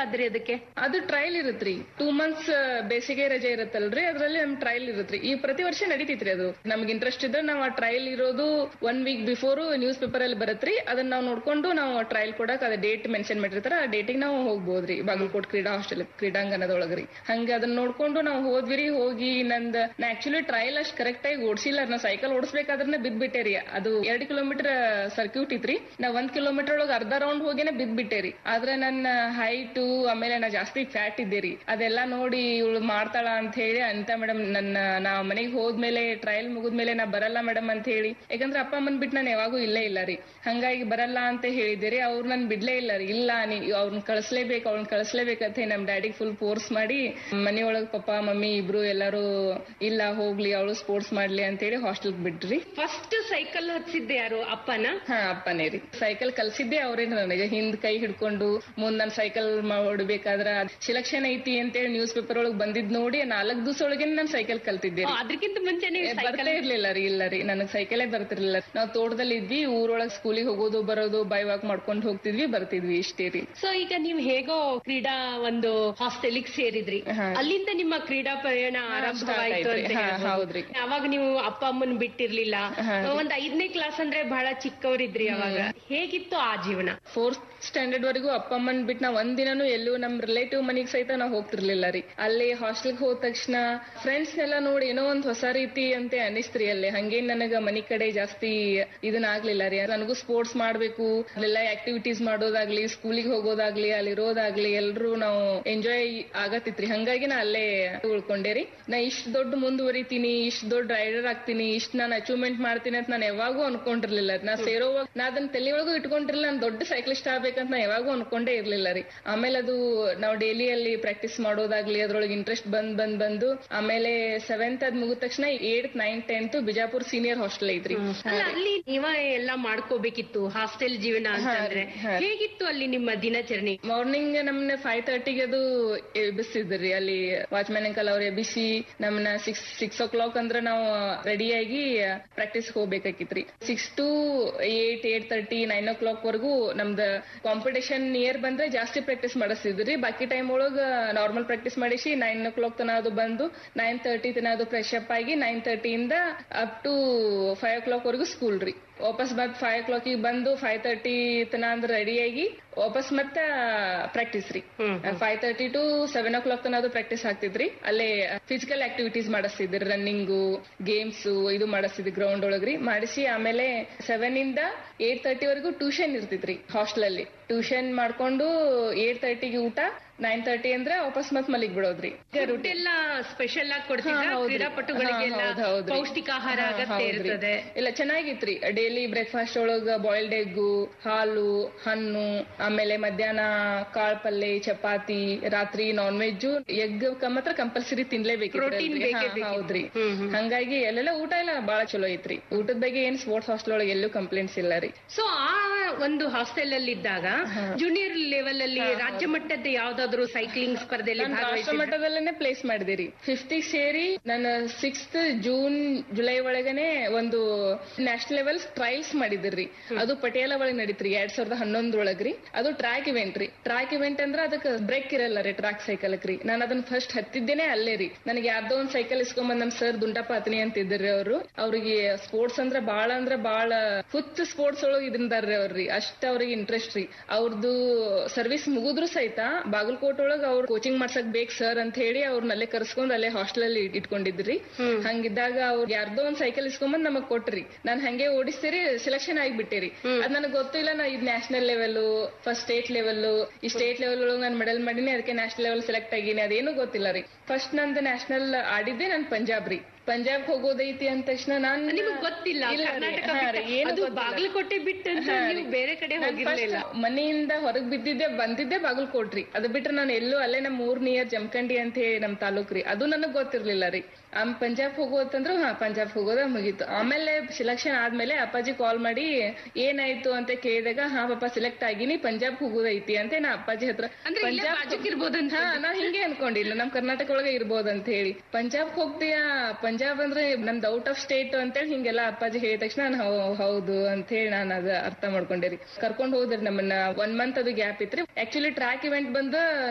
ಹೋಗ್ಬೇಕಾದ್ರಿ ಅದಕ್ಕೆ ಅದು trial ಇರುತ್ರಿ two months ಬೇಸಿಗೆ ರಜೆ ಇರುತ್ತಲ್ರಿ ಅದ್ರಲ್ಲಿ ನಮ್ ಟ್ರಯಲ್ ಇರುತ್ರಿ ಈ ಪ್ರತಿ ವರ್ಷ ನಡೀತೈತ್ರಿ ಅದು ನಮ್ಗೆ ಇಂಟ್ರೆಸ್ಟ್ ಇದ್ರೆ ನಾವ್ ಆ ಟ್ರಯಲ್ ಇರೋದು one week before newspaper ಅಲ್ಲಿ ಬರತ್ರಿ ಅದನ್ನ ನಾವು ನೋಡ್ಕೊಂಡು ನಾವು ಟ್ರಯಲ್ ಕೊಡಕ್ ಅದ ಡೇಟ್ ಮೆನ್ಷನ್ ಮಾಡಿರ್ತಾರ ಆ ಡೇಟಿಗೆ ನಾವು ಹೋಗ್ಬೋದ್ರಿ ಬಾಗಲಕೋಟ್ ಕ್ರೀಡಾ ಹಾಸ್ಟೆಲ್ ಕ್ರೀಡಾಂಗಣದೊಳಗ್ರಿ ಹಂಗ ಅದನ್ನ ನೋಡ್ಕೊಂಡು ನಾವು ಹೋದ್ವಿರಿ ಹೋಗಿ ನಂದ್ ನಾ ಆಕ್ಚುಲಿ ಟ್ರಯಲ್ ಅಷ್ಟ್ ಕರೆಕ್ಟ್ ಆಗಿ ಓಡಿಸಿಲ್ಲ ನಾ ಸೈಕಲ್ ಓಡಿಸ್ಬೇಕಾದ್ರೆ ಬಿದ್ಬಿಟ್ಟೇರಿ ಅದು ಎರಡ್ ಕಿಲೋಮೀಟರ್ ಸರ್ಕ್ಯೂಟ್ ಇತ್ರಿ ನಾ ಒಂದ್ ಕಿಲೋಮೀಟರ್ ಒಳಗ ಅರ್ಧ ರೌಂಡ್ ಹೋಗಿನೇ ಬಿದ್ಬಿಟ್ಟೇರಿ ಆದ್ರೆ ನನ್ನ ಹೈಟ್ ಆಮೇಲೆ ನಾ ಜಾಸ್ತಿ ಫ್ಯಾಟ್ ಇದ್ದೇರಿ ಅದೆಲ್ಲ ನೋಡಿ ಇವಳು ಮಾಡ್ತಾಳ ಅಂತ ಹೇಳಿ ಅಂತ ಮೇಡಮ್ ನನ್ನ ನಾ ಮನೆಗೆ ಹೋದ್ಮೇಲೆ ಟ್ರಯಲ್ ಮುಗಿದ್ಮೇಲೆ ನಾ ಬರಲ್ಲ ಮೇಡಮ್ ಅಂತ ಹೇಳಿ ಯಾಕಂದ್ರೆ ಅಪ್ಪ ಅಮ್ಮನ್ ಬಿಟ್ಟು ನಾನು ಯಾವಾಗೂ ಇಲ್ಲೇ ಇಲ್ಲ ರೀ ಹಂಗಾಗಿ ಬರಲ್ಲ ಅಂತ ಹೇಳಿದಿರಿ ಅವ್ರು ನನ್ ಬಿಡ್ಲೇ ಇಲ್ಲ ರೀ ಇಲ್ಲ ನೀ ಅವ್ರನ್ನ ಕಳಿಸ್ಲೇಬೇಕು ಅವ್ರನ್ನ ಕಳಿಸ್ಲೇಬೇಕಂತ ಹೇಳಿ ನಮ್ ಡ್ಯಾಡಿಗೆ ಫುಲ್ ಫೋರ್ಸ್ ಮಾಡಿ ಮನೆಯೊಳಗ್ ಪಪ್ಪ ಮಮ್ಮಿ ಇಬ್ರು ಎಲ್ಲಾರು ಇಲ್ಲ ಹೋಗ್ಲಿ ಅವಳು ಸ್ಪೋರ್ಟ್ಸ್ ಮಾಡ್ಲಿ ಅಂತ ಹೇಳಿ ಹಾಸ್ಟೆಲ್ ಬಿಟ್ರಿ ಫಸ್ಟ್ ಸೈಕಲ್ ಹತ್ಸಿದ್ದೆ ಯಾರು ಅಪ್ಪನ ಹಾ ಅಪ್ಪನೇ ರೀ ಸೈಕಲ್ ಕಲ್ಸಿದ್ದೆ ಅವ್ರೇ ನನಗೆ ಹಿಂದ್ ಕೈ ಹಿಡ್ಕೊಂಡು ಮುಂದ್ ನಾನ್ ಸೈಕಲ್ ಹೊಡ್ಬೇಕಾದ್ರ ಸಿಲೆಕ್ಷನ್ ಐತಿ ಅಂತೇಳಿ ನ್ಯೂಸ್ ಪೇಪರ್ ಒಳಗ್ ಬಂದಿದ್ ನೋಡಿ ನಾಲ್ಕ್ ದಿವಸ ಒಳಗೆ ನಾನ್ ಸೈಕಲ್ ಕಲ್ತಿದ್ದೆ ರೀ. ಅದಕ್ಕಿಂತ ಮುಂಚೆನೆ ಏ, ಸೈಕಲ್ ಬರ್ತಾ ಇರ್ಲಿಲ್ಲ ರೀ ಇಲ್ಲ ರೀ ನನಗ್ ಸೈಕಲೇ ಬರ್ತಿರ್ಲಿಲ್ಲ ನಾವ್ ತೋಟದಲ್ಲಿ ಇದ್ವಿ ಊರೊಳಗ್ ಸ್ಕೂಲಿಗೆ ಹೋಗೋದು ಬರೋದು ಬೈ ವಾಕ್ ಮಾಡ್ಕೊಂಡು ಹೋಗ್ತಿದ್ವಿ ಬರ್ತಿದ್ವಿ ಇಷ್ಟೇ ರೀ ಸೊ ಈಗ ನೀವ್ ಹೇಗೋ ಕ್ರೀಡಾ ಒಂದು ಹಾಸ್ಟೆಲಿಗೆ ಸೇರಿದ್ರಿ ಹಾ. ಅಲ್ಲಿಂದ ನಿಮ್ಮ ಕ್ರೀಡಾ ಪಯಣ ಆರಂಭವಾಯ್ತು start ಅಂತ ಆಯ್ತ್ರಿ. ಹಾ, ಹೇಳ್ಬೋದು. ಹೌದ್ರಿ. ಅವಾಗ ನೀವು ಅಪ್ಪ ಅಮ್ಮನ್ ಬಿಟ್ಟಿರ್ಲಿಲ್ಲ ಹಾ. ಒಂದ್ ಐದನೇ ಕ್ಲಾಸ್ ಅಂದ್ರೆ ಬಹಳ ಚಿಕ್ಕವರಿದ್ರಿ ಅವಾಗ ಹೇಗಿತ್ತು ಆ ಜೀವನ ಫೋರ್ತ್ ಸ್ಟ್ಯಾಂಡರ್ಡ್ ವರೆಗೂ ಅಪ್ಪ ಅಮ್ಮನ್ ಬಿಟ್ಟು ನಾವ್ ಒಂದ್ ದಿನಾನು ಎಲ್ಲೂ ನಮ್ ರಿಲೇಟಿವ್ ಮನಿಗ್ ಸಹಿತ ನಾವ್ ಹೋಗ್ತಿರ್ಲಿಲ್ಲ ರೀ ಅಲ್ಲಿ ಹಾಸ್ಟೆಲ್ಗೆ ಹೋದ ತಕ್ಷಣ ಫ್ರೆಂಡ್ಸ್ ನೆಲ್ಲ ನೋಡಿ ಏನೋ ಒಂದ್ ಹೊಸ ರೀತಿ ಅಂತ ಅನಿಸ್ತ್ರಿ ಅಲ್ಲಿ ಹಂಗೇನ್ ನನಗ ಮನಿ ಕಡೆ ಜಾಸ್ತಿ ಇದನ್ನ ಆಗ್ಲಿಲ್ಲ ರೀ ನನಗೂ ಸ್ಪೋರ್ಟ್ಸ್ ಮಾಡ್ಬೇಕು ಅಲ್ಲೆಲ್ಲ ಆಕ್ಟಿವಿಟೀಸ್ ಮಾಡೋದಾಗ್ಲಿ ಸ್ಕೂಲಿಗೆ ಹೋಗೋದಾಗ್ಲಿ ಅಲ್ಲಿರೋದಾಗ್ಲಿ ಎಲ್ರು ನಾವು ಎಂಜಾಯ್ ಆಗತ್ತಿತ್ರಿ ಹಂಗಾಗಿ ನಾ ಅಲ್ಲೇ ಉಳ್ಕೊಂಡೆ ರೀ ನಾ ಇಷ್ಟ್ ದೊಡ್ಡ ಮುಂದುವರಿತೀನಿ ಇಷ್ಟ್ ದೊಡ್ಡ ರೈಡರ್ ಆಗ್ತೀನಿ ಇಷ್ಟ್ ನಾನು ಅಚೀವ್ಮೆಂಟ್ ಮಾಡ್ತೀನಿ ಅಂತ ನಾನು ಯಾವಾಗೂ ಅನ್ಕೊಂಡಿರ್ಲಿಲ್ಲ ನಾ ಸೇರೋವಾಗ ನಾ ಅದನ್ನ ತಲೆ ಒಳಗೂ ಇಟ್ಕೊಂಡಿರ್ಲಿಲ್ಲ ನಾನು ದೊಡ್ಡ ಸೈಕ್ಲಿಸ್ಟ್ ಆಗ್ಬೇಕಂತ ನಾ ಯಾವಾಗೂ ಅನ್ಕೊಂಡೇ ಇರ್ಲಿಲ್ಲ ರೀ ಆಮೇಲೆ ಅದು ನಾವು ಡೈಲಿ ಅಲ್ಲಿ ಪ್ರಾಕ್ಟೀಸ್ ಮಾಡೋದಾಗ್ಲಿ ಅದ್ರೊಳಗೆ ಇಂಟ್ರೆಸ್ಟ್ ಬಂದ್ ಬಂದ್ ಬಂದು ಆಮೇಲೆ ಸೆವೆಂತ್ ಅದ್ ಮುಗಿದ ತಕ್ಷಣ eight nine tenth Bijapur senior hostel ಐತ್ರಿ ಅಲ್ಲ ಅಲ್ಲಿ ನೀವ ಎಲ್ಲ ಮಾಡ್ಕೋಬೇಕಿತ್ತು ಹಾಸ್ಟೆಲ್ ಜೀವನ ಅಂತಂದ್ರೆ ಹಾ ರೀ. ಹೇಗಿತ್ತು ಅಲ್ಲಿ ನಿಮ್ಮ ದಿನಚರಣೆ ಮಾರ್ನಿಂಗ್ ನಮ್ನ ಫೈವ್ ತರ್ಟಿಗೆ ಅದು ಎಬ್ಬಿಸ್ತಿದ್ರಿ ಅಲ್ಲಿ ವಾಚ್ಮ್ಯಾನ್ ಅಂಕಲ್ ಅವ್ರು ಎಬ್ಬಿಸಿ ನಮ್ನ ಸಿಕ್ಸ್ ಸಿಕ್ಸ್ ಓ ಕ್ಲಾಕ್ ಅಂದ್ರ ನಾವು ರೆಡಿಯಾಗಿ ಪ್ರಾಕ್ಟೀಸ್ ಹೋಗ್ಬೇಕಾಗಿತ್ರಿ six to eight eight thirty nine o'clock ವರೆಗೂ ನಮ್ದ ಕಾಂಪಿಟೇಷನ್ ನಿಯರ್ ಬಂದ್ರೆ ಜಾಸ್ತಿ ಪ್ರಾಕ್ಟೀಸ್ ಮಾಡಿಸ್ತಿದ್ರಿ ಬಾಕಿ ಟೈಮ್ ಒಳಗ ನಾರ್ಮಲ್ ಪ್ರಾಕ್ಟೀಸ್ ಮಾಡಿಸಿ ನೈನ್ ಓ ಕ್ಲಾಕ್ ತನ ಅದು ಬಂದು ನೈನ್ ತರ್ಟಿ ತನ ಅದು ಫ್ರೆಶ್ ಅಪ್ ಆಗಿ ನೈನ್ ತರ್ಟಿಯಿಂದ up to five o'clock ವರೆಗೂ ಸ್ಕೂಲ್ ರೀ ವಾಪಸ್ ಮತ್ ಫೈವ್ ಓ ಕ್ಲಾಕಿಗೆ ಬಂದು ಫೈವ್ ತರ್ಟಿ ತನ ಅಂದ್ರೆ ರೆಡಿಯಾಗಿ ವಾಪಸ್ ಮತ್ತ ಪ್ರಾಕ್ಟೀಸ್ ರೀ hmm, five thirty to seven o'clock ತನ ಅದು ಪ್ರಾಕ್ಟೀಸ್ ಆಗ್ತಿದ್ರಿ ಅಲ್ಲೇ ಫಿಸಿಕಲ್ ಆಕ್ಟಿವಿಟೀಸ್ ಮಾಡಿಸ್ತಿದ್ರಿ ರನ್ನಿಂಗು ಗೇಮ್ಸ್ ಇದು ಮಾಡಿಸ್ತಿದ್ರಿ ಗ್ರೌಂಡ್ ಒಳಗ್ರಿ ಮಾಡಿಸಿ ಆಮೇಲೆ ಸೆವೆನ್ ಇಂದ ಏಟ್ ತರ್ಟಿ ವರೆಗೂ ಟ್ಯೂಷನ್ ಇರ್ತಿತ್ರಿ ಹಾಸ್ಟೆಲ್ ಅಲ್ಲಿ ಟ್ಯೂಷನ್ ಮಾಡ್ಕೊಂಡು ಏಟ್ ತರ್ಟಿಗೆ ಊಟ ನೈನ್ ತರ್ಟಿ ಅಂದ್ರೆ ವಾಪಸ್ ಮತ್ ಮಲಿಗ್ ಬಿಡೋದ್ರಿ ಫುಡ್ ಎಲ್ಲ ಸ್ಪೆಷಲ್ ಆಗಿ ಕೊಡ್ತಿದ್ರ ಹಾ, ಹೌದ್ರಿ. ಕ್ರೀಡಾಪಟುಗಳಿಗೆಲ್ಲ ಹಾ, ಹೌದ್ ಹೌದ್ರಿ. ಪೌಷ್ಟಿಕ ಆಹಾರ ಹಾ, ಅಗತ್ಯ ಹೌದ್ರಿ. ಇರ್ತದೆ ಇಲ್ಲ ಚೆನ್ನಾಗಿತ್ರಿ ಡೈಲಿ ಬ್ರೇಕ್ಫಾಸ್ಟ್ ಒಳಗ ಬಾಯ್ಲ್ಡ್ ಎಗ್ಗು ಹಾಲು ಹಣ್ಣು ಆಮೇಲೆ ಮಧ್ಯಾಹ್ನ ಕಾಳ್ ಪಲ್ಲೆ ಚಪಾತಿ ರಾತ್ರಿ ನಾನ್ ವೆಜ್ ಎಗ್ ಮಾತ್ರ ಕಂಪಲ್ಸರಿ ತಿನ್ಲೇಬೇಕು Protein ಬೇಕೇ ಬೇಕಿತ್ತು. ಹೌದ್ರಿ ಹ್ಮ್, ಹ್ಮ್. ಹಂಗಾಗಿ ಅಲ್ಲೆಲ್ಲ ಊಟ ಎಲ್ಲ ಬಾಳ ಚಲೋ ಐತ್ರಿ ಊಟದ ಬಗ್ಗೆ ಏನ್ ಸ್ಪೋರ್ಟ್ಸ್ ಹಾಸ್ಟೆಲ್ ಒಳಗೆ ಎಲ್ಲೂ ಕಂಪ್ಲೇಂಟ್ಸ್ ಇಲ್ಲ ರೀ ಸೊ ಆ ಒಂದು ಹಾಸ್ಟೆಲ್ ಅಲ್ಲಿ ಇದ್ದಾಗ ಜೂನಿಯರ್ ಲೆವೆಲ್ ಅಲ್ಲಿ ರಾಜ್ಯ ಮಟ್ಟದ ಯಾವ್ದಾದ್ರು ಸೈಕ್ಲಿಂಗ್ ಸ್ಪರ್ಧೆಯಲ್ಲಿ ನಾನು ರಾಷ್ಟ್ರ ಭಾಗವಹಿಸಿದ್ರ? ಮಟ್ಟದಲ್ಲೇನೆ ಪ್ಲೇಸ್ ಮಾಡಿದಿರಿ ಫಿಫ್ತಿಗೆ ಸೇರಿ ನಾನು ಸಿಕ್ಸ್ತ್ ಜೂನ್ ಜುಲೈ ಒಳಗನೆ ಒಂದು ನ್ಯಾಷನಲ್ ಲೆವೆಲ್ ಟ್ರಯಲ್ಸ್ ಮಾಡಿದಿರ್ರಿ ಅದು ಪಟಿಯಾಲ ಒಳಗೆ ನಡೀತ್ರಿ ಎರಡ್ ಸಾವಿರದ ಹನ್ನೊಂದ್ರೊಳಗ್ರಿ ಅದು ಟ್ರ್ಯಾಕ್ ಇವೆಂಟ್ ರೀ ಟ್ರ್ಯಾಕ್ ಇವೆಂಟ್ ಅಂದ್ರ ಅದಕ್ಕೆ ಬ್ರೇಕ್ ಇರಲ್ಲ ರೀ ಟ್ರ್ಯಾಕ್ ಸೈಕಲ್ ರೀ ನಾನು ಅದನ್ನ ಫಸ್ಟ್ ಹತ್ತಿದ್ದೇನೆ ಅಲ್ಲೇ ರೀ ನನಗೆ ಯಾರ್ದೋ ಒಂದ್ ಸೈಕಲ್ ಇಸ್ಕೊಂಬಂದ್ ನಮ್ ಸರ್ ದುಂಡಪ್ಪ ಅತ್ನಿ ಅಂತ ಇದ್ರಿ ಅವರು ಅವ್ರಿಗೆ ಸ್ಪೋರ್ಟ್ಸ್ ಅಂದ್ರ ಬಾಳ ಅಂದ್ರ ಬಾಳ ಹುಚ್ಚ ಸ್ಪೋರ್ಟ್ಸ್ ಒಳಗ್ ಇದ್ರಿಂದಾರ್ರಿ ಅವ್ರಿ ಅಷ್ಟ ಅವ್ರಿಗೆ ಇಂಟ್ರೆಸ್ಟ್ ರೀ ಅವ್ರದ್ದು ಸರ್ವಿಸ್ ಮುಗಿದ್ರು ಸಹಿತ ಬಾಗಲಕೋಟ್ ಒಳಗ್ ಅವ್ರ ಕೋಚಿಂಗ್ ಮಾಡ್ಸಕ್ ಬೇಕ್ ಸರ್ ಅಂತ ಹೇಳಿ ಅವ್ರನ್ನ ಅಲ್ಲೇ ಕರ್ಸ್ಕೊಂಡ್ ಅಲ್ಲೇ ಹಾಸ್ಟೆಲ್ ಅಲ್ಲಿ ಇಟ್ಕೊಂಡಿದ್ರಿ ಹಂಗಿದ್ದಾಗ ಅವ್ರು ಯಾರ್ದೋ ಒಂದ್ ಸೈಕಲ್ ಇಸ್ಕೊಂಬಂದ್ ನಮಗ್ ಕೊಟ್ರಿ ನಾನ್ ಹಂಗೆ ಓಡಿಸ್ತೀರಿ ಸೆಲೆಕ್ಷನ್ ಆಗಿಬಿಟ್ಟಿರಿ ಅದ್ ನನಗ್ ಗೊತ್ತಿಲ್ಲ ನಾ ಇದ್ national level first state level ಈ ಸ್ಟೇಟ್ ಲೆವೆಲ್ ಒಳಗ್ ನಾನು ಮೆಡಲ್ ಮಾಡೀನಿ ಅದಕ್ಕೆ ನ್ಯಾಷನಲ್ ಲೆವೆಲ್ ಸೆಲೆಕ್ಟ್ ಆಗೀನಿ ಅದೇನು ಗೊತ್ತಿಲ್ಲ ರೀ ಫಸ್ಟ್ ನಂದು ನ್ಯಾಷನಲ್ ಆಡಿದ್ದೆ ನಾನ್ ಪಂಜಾಬ್ ರೀ ಪಂಜಾಬ್ ಹೋಗೋದೈತಿ ಅಂದ ತಕ್ಷಣ ನಾನ್ ನಿಮಗ್ ಗೊತ್ತಿಲ್ಲ ಇಲ್ಲ ರೀ. ಕರ್ನಾಟಕ ಹಾ ರೀ, ಬಿಟ್ಟು- ಏನು ಅದು ಗೊತ್ತಿಲ್ಲ. ಬಾಗಲಕೋಟೆ ಬಿಟ್ಟಂತ ಹಾ ರೀ. ನೀವು ಬೇರೆ ಕಡೆ ನಾನ್ ಹೋಗಿರ್ಲಿಲ್ಲ first ಮನೆಯಿಂದ ಹೊರಗ್ ಬಿದ್ದಿದ್ದೆ ಬಂದಿದ್ದೆ ಬಾಗಲಕೋಟ್ರಿ ಅದು ಬಿಟ್ರೆ ನಾನು ಎಲ್ಲೂ ಅಲ್ಲೇ ನಮ್ ಊರ್ ನಿಯರ್ ಜಮಖಂಡಿ ಅಂತ ಹೇಳಿ ನಮ್ ತಾಲೂಕ್ ರೀ ಅದು ನನಗ್ ಗೊತ್ತಿರ್ಲಿಲ್ಲ ರೀ ಆಮ್ ಪಂಜಾಬ್ ಹೋಗೋದಂದ್ರು ಹಾ ಪಂಜಾಬ್ ಹೋಗೋದ ಮುಗೀತು ಆಮೇಲೆ ಸೆಲೆಕ್ಷನ್ ಆದ್ಮೇಲೆ ಅಪ್ಪಾಜಿ ಕಾಲ್ ಮಾಡಿ ಏನಾಯ್ತು ಅಂತ ಕೇಳಿದಾಗ ಹಾ ಪಾಪ ಸೆಲೆಕ್ಟ್ ಆಗಿನಿ ಪಂಜಾಬ್ ಹೋಗೋದೈತಿ ಅಂತ ನಾ ಅಪ್ಪಾಜಿ ಹತ್ರ ಅಂದ್ರೆ ಇಲ್ಲೇ ಬಾಜುಕ್ ಇರ್ಬೋದಂತ ಹಾ ನಾ ಹಿಂಗೆ ಅನ್ಕೊಂಡಿಲ್ಲ ನಮ್ ಕರ್ನಾಟಕ ಒಳಗೆ ಇರ್ಬೋದು ಅಂತ ಹೇಳಿ ಪಂಜಾಬ್ ಹೋಗ್ತೀಯಾ ಪಂಜಾಬ್ ಅಂದ್ರೆ ನಮ್ದು ಔಟ್ ಆಫ್ ಸ್ಟೇಟ್ ಅಂತೇಳಿ ಹಿಂಗೆಲ್ಲ ಅಪ್ಪಾಜಿ ಹೇಳಿದ ತಕ್ಷಣ ನಾನು ಹೌ- ಹೌದು ಅಂತ ಹೇಳಿ ನಾನು ಅದ ಅರ್ಥ ಮಾಡ್ಕೊಂಡೆ ರೀ ಕರ್ಕೊಂಡ್ ಹೋದ್ರಿ ನಮ್ಮನ್ನ ಒನ್ ಮಂತ್ ಅದು ಗ್ಯಾಪ್ ಇತ್ರಿ ಆಕ್ಚುಲಿ ಟ್ರ್ಯಾಕ್ ಇವೆಂಟ್ ಬಂದು